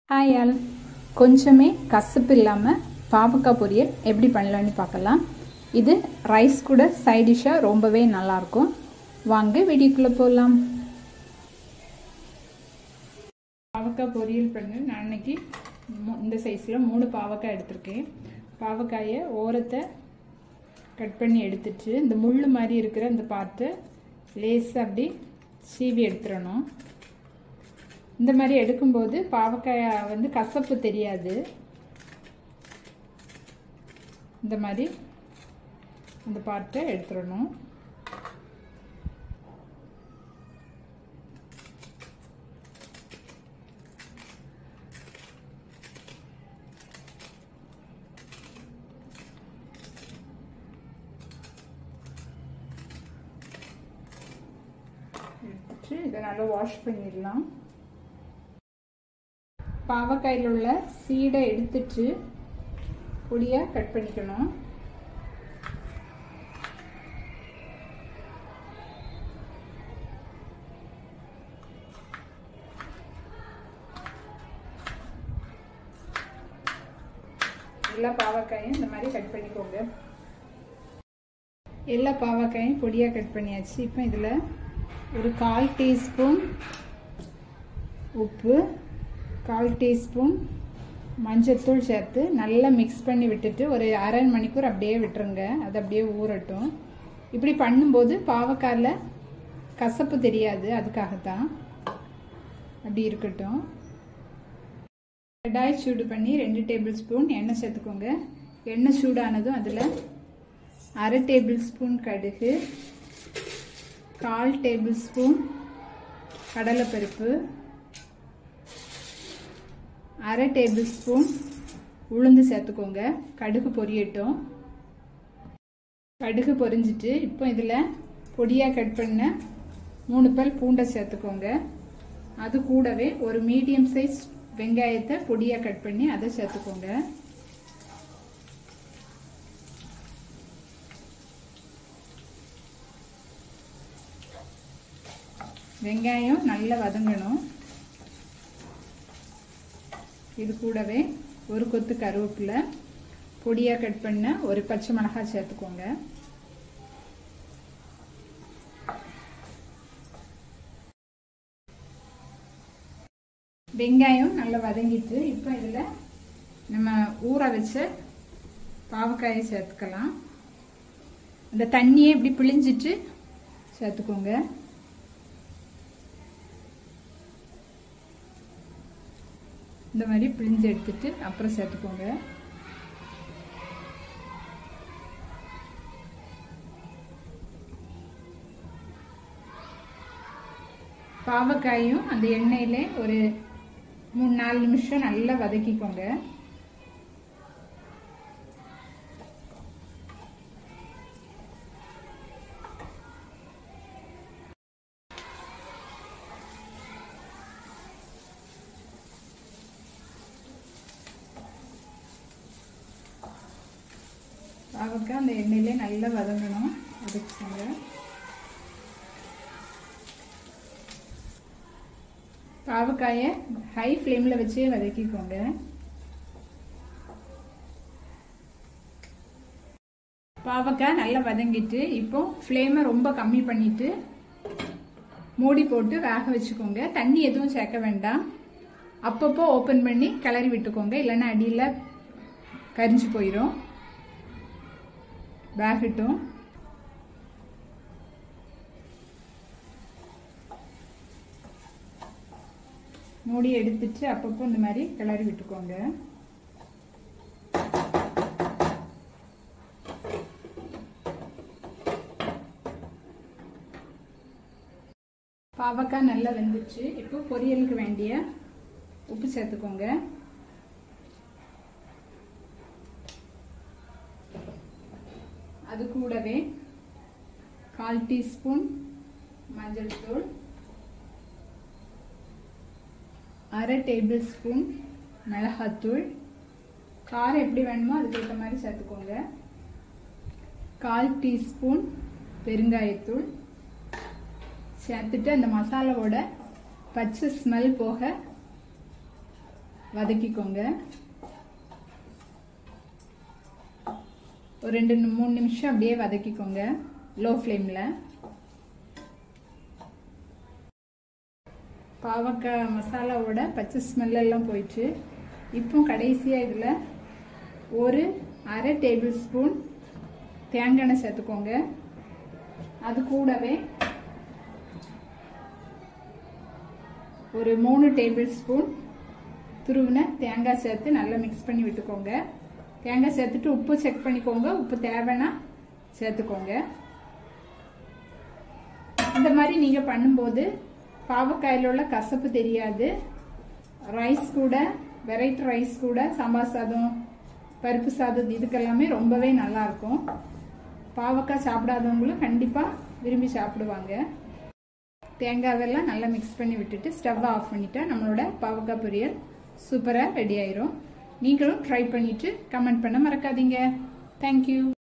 hi all கொஞ்சமே கசப்பு இல்லாமல் பாவக்காய் பொரியல் எப்படி பண்ணலான்னு பார்க்கலாம் இது ரைஸ் கூட சைட் டிஷ்ஷாக ரொம்பவே நல்லாயிருக்கும் வாங்க வீடியோக்குள்ளே போகலாம் பாவக்காய் பொரியல் பண்ணு நான் அன்னைக்கு இந்த சைஸில் மூணு பாவக்காய் எடுத்திருக்கேன் பாவக்காயை ஓரத்தை கட் பண்ணி எடுத்துட்டு இந்த முள் மாதிரி இருக்கிற இந்த பார்ட்டு லேஸாக அப்படி சீவி எடுத்துடணும் இந்த மாதிரி எடுக்கும்போது பாவக்காய் வந்து கசப்பு தெரியாது இந்த மாதிரி அந்த பார்ட்டை எடுத்துடணும் எடுத்துட்டு இதை நல்லா வாஷ் பண்ணிடலாம் பாவக்காயில் உள்ள சீடை எடுத்துட்டு பொடியாக கட் பண்ணிக்கணும் எல்லா பாவக்காயும் இந்த மாதிரி கட் பண்ணிக்கோங்க எல்லா பாவக்காயும் பொடியாக கட் பண்ணியாச்சு இப்போ இதில் ஒரு கால் டீஸ்பூன் உப்பு கால் டீஸ்பூன் மஞ்சத்தூள் சேர்த்து நல்லா மிக்ஸ் பண்ணி விட்டுட்டு ஒரு அரை மணிக்கூர் அப்படியே விட்டுருங்க அது அப்படியே ஊறட்டும் இப்படி பண்ணும்போது பாவக்காயில் கசப்பு தெரியாது அதுக்காகத்தான் அப்படி இருக்கட்டும் கடாய் சூடு பண்ணி ரெண்டு டேபிள் ஸ்பூன் எண்ணெய் சேர்த்துக்கோங்க எண்ணெய் சூடானதும் அதில் அரை டேபிள் ஸ்பூன் கடுகு கால் டேபிள் ஸ்பூன் கடலைப்பருப்பு அரை டேபிள் ஸ்பூன் உளுந்து சேர்த்துக்கோங்க கடுகு பொரியட்டும் கடுகு பொரிஞ்சிட்டு இப்போ இதில் பொடியாக கட் பண்ண மூணு பல் பூண்டை சேர்த்துக்கோங்க அது கூடவே ஒரு மீடியம் சைஸ் வெங்காயத்தை பொடியாக கட் பண்ணி அதை சேர்த்துக்கோங்க வெங்காயம் நல்லா வதங்கணும் இது கூடவே ஒரு கொத்து கருவேப்பிலை பொடியாக கட் பண்ண ஒரு பச்சை மிளகாய் சேர்த்துக்கோங்க வெங்காயம் நல்லா வதங்கிட்டு இப்போ இதில் நம்ம ஊற வச்ச பாவக்காயை சேர்த்துக்கலாம் அந்த தண்ணியை இப்படி பிழிஞ்சிட்டு சேர்த்துக்கோங்க இந்த மாதிரி பிழிஞ்சு எடுத்துட்டு அப்புறம் சேர்த்துக்கோங்க பாவக்காயும் அந்த எண்ணெயில ஒரு மூணு நாலு நிமிஷம் நல்லா வதக்கிக்கோங்க பாவக்காய் அந்த எண்ணெயிலே நல்லா வதங்கணும் வதக்கிக்கோங்க பாவக்காயை ஹை ஃப்ளேமில் வச்சே வதக்கிக்கோங்க பாவக்காய் நல்லா வதங்கிட்டு இப்போ ஃப்ளேமை ரொம்ப கம்மி பண்ணிட்டு மூடி போட்டு வேக வச்சுக்கோங்க தண்ணி எதுவும் சேர்க்க வேண்டாம் அப்பப்போ ஓப்பன் பண்ணி கிளறி விட்டுக்கோங்க இல்லைன்னா அடியில் கரிஞ்சு போயிடும் வேகட்டும் மூடி எடுத்துட்டு அப்பப்போ இந்த மாதிரி கிளறி விட்டுக்கோங்க பாவக்காய் நல்லா வெந்துச்சு இப்போ பொரியலுக்கு வேண்டிய உப்பு சேர்த்துக்கோங்க அது கூடவே கால் டீஸ்பூன் மஞ்சள் தூள் அரை டேபிள் ஸ்பூன் மிளகாத்தூள் காரம் எப்படி வேணுமோ அதுக்கேற்ற மாதிரி சேர்த்துக்கோங்க கால் டீஸ்பூன் பெருங்காயத்தூள் சேர்த்துட்டு அந்த மசாலாவோட பச்சை ஸ்மெல் போக வதக்கிக்கோங்க ஒரு ரெண்டு மூணு நிமிஷம் அப்படியே வதக்கிக்கோங்க லோ ஃப்ளேமில் பாவக்காய் மசாலாவோட பச்சை ஸ்மெல்லாம் போயிடுச்சு இப்போ கடைசியாக இதில் ஒரு அரை டேபிள் ஸ்பூன் தேங்காய் எண்ணெய் சேர்த்துக்கோங்க அது கூடவே ஒரு மூணு டேபிள் ஸ்பூன் துருவின தேங்காய் சேர்த்து நல்லா மிக்ஸ் பண்ணி விட்டுக்கோங்க தேங்காய் சேர்த்துட்டு உப்பு செக் பண்ணிக்கோங்க உப்பு தேவைன்னா சேர்த்துக்கோங்க இந்த மாதிரி நீங்கள் பண்ணும்போது பாவக்காயில் உள்ள கசப்பு தெரியாது ரைஸ் கூட வெரைட்டி ரைஸ் கூட சாம்பார் சாதம் பருப்பு சாதம் இதுக்கெல்லாமே ரொம்பவே நல்லாயிருக்கும் பாவக்காய் சாப்பிடாதவங்களும் கண்டிப்பாக விரும்பி சாப்பிடுவாங்க தேங்காவெல்லாம் நல்லா மிக்ஸ் பண்ணி விட்டுட்டு ஸ்டவ்வை ஆஃப் பண்ணிட்டா நம்மளோட பாவக்காய் பொரியல் சூப்பராக ரெடி ஆயிரும் நீங்களும் ட்ரை பண்ணிவிட்டு கமெண்ட் பண்ண மறக்காதீங்க தேங்க்யூ